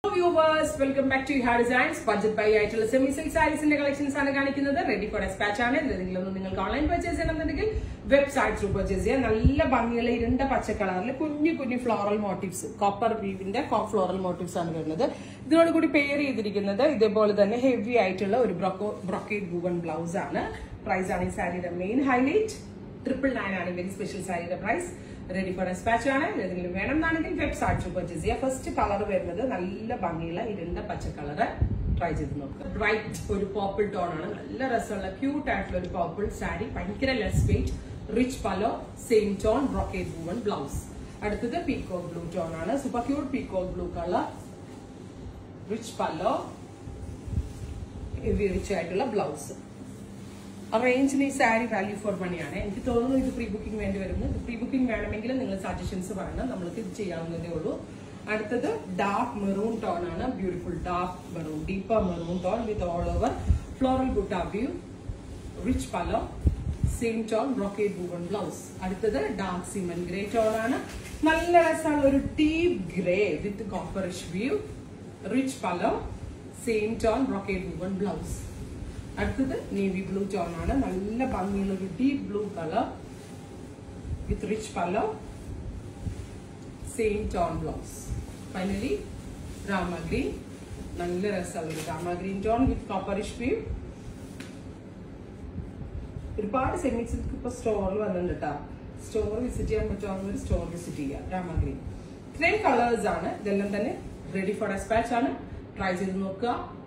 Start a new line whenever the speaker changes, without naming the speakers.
viewers welcome back to Ha designs budget buy ആയിട്ടുള്ള semi silk സാരീസിന്റെ collections ആണ് കാണിക്കുന്നത് റെഡി ഫോർ ഡെസ്പാച്ച് ആണ് ഇതിലെങ്കിലും ഒന്ന് നിങ്ങൾക്ക് ഓൺലൈൻ പർച്ചേസ് ചെയ്യണമെന്നുണ്ടെങ്കിൽ വെബ്സൈറ്റ് ത്രൂ പർച്ചേസ് ചെയ്യാം നല്ല ഭംഗിയുള്ള ഇരുണ്ട പച്ച കളറിൽ കുഞ്ഞു കുഞ്ഞു ഫ്ലോറൽ മോട്ടീവ്സ് കോപ്പർ വീവിന്റെ ഫ്ലോറൽ മോട്ടീവ്സ് ആണ് വരുന്നത് ഇതിനോട് കൂടി പെയർ ചെയ്തിരിക്കുന്നത് ഇതേപോലെ തന്നെ ഹെവി ആയിട്ടുള്ള ഒരു ബ്രൊക്കേഡ് ഗൂഗൺ ബ്ലൗസ് ആണ് പ്രൈസ് ആണ് ഈ സാരിയുടെ മെയിൻ ഹൈലൈറ്റ് ട്രിപ്പിൾ നയൻ ആണ് വെരി സ്പെഷ്യൽ സാരിയുടെ പ്രൈസ് റെഡി ഫോർ ഡെസ്പാച്ച് ആണ് ഏതെങ്കിലും വേണം എന്നാണെങ്കിൽ വെബ്സൈറ്റ് ത്രൂ പർച്ചേസ് ചെയ്യാം ഫസ്റ്റ് കളർ വരുന്നത് നല്ല ഭംഗിയുള്ള ഇരുണ്ട പച്ച കളറ് ട്രൈ ചെയ്ത് നോക്കുക ബ്രൈറ്റ് ഒരു പോപ്പിൾ ടോൺ ആണ് നല്ല രസമുള്ള ക്യൂട്ട് ആയിട്ടുള്ള ഒരു പോപ്പിൾ സാരി ഭയങ്കര less weight rich pallu same tone brocade woven blouse അടുത്തത് പീക്കോ ബ്ലൂ ടോൺ ആണ് super cute peacock blue colour rich pallu heavy rich ആയിട്ടുള്ള ബ്ലൗസ് റേഞ്ചിന് ഈ സാരി വാല്യൂ ഫോർ മണിയാണ് എനിക്ക് തോന്നുന്നു ഇത് പ്രീ ബുക്കിംഗ് വേണ്ടി വരുന്നു ഇത് പ്രീ ബുക്കിംഗ് വേണമെങ്കിൽ നിങ്ങൾ സജഷൻസ് പറയണം നമ്മൾക്ക് ഇത് ചെയ്യാവുന്നതേ ഉള്ളൂ അടുത്തത് ഡാർക്ക് മെറൂൺ ടോൺ ആണ് beautiful dark maroon deeper maroon tone with all over floral butta weave rich pallu same tone brocade woven blouse അടുത്തത് ഡാർക്ക് സിമൻ ഗ്രേ ടോൺ ആണ് നല്ല രസമുള്ള ഒരു deep grey with copperish weave rich pallu same tone brocade woven blouse അടുത്തത് navy blue tone ആണ് നല്ല ഭംഗിയുള്ള ഒരു deep blue colour with rich pallu same tone blouse finally Rama green നല്ല രസമുള്ള ഒരു Rama green tone with copperish weave ഒരുപാട് സെമി സിൽക്ക് ഇപ്പൊ സ്റ്റോറിൽ വന്നിട്ടുണ്ട് കേട്ടോ സ്റ്റോർ വിസിറ്റ് ചെയ്യാൻ പറ്റുവാണെങ്കിൽ സ്റ്റോർ വിസിറ്റ് ചെയ്യാം രാമ ഗ്രീൻ ഇത്രയും കളേഴ്സ് ആണ് ഇതെല്ലാം തന്നെ റെഡി ഫോർ ഡെസ്പാച്ച് ആണ് ട്രൈ ചെയ്ത് നോക്കുക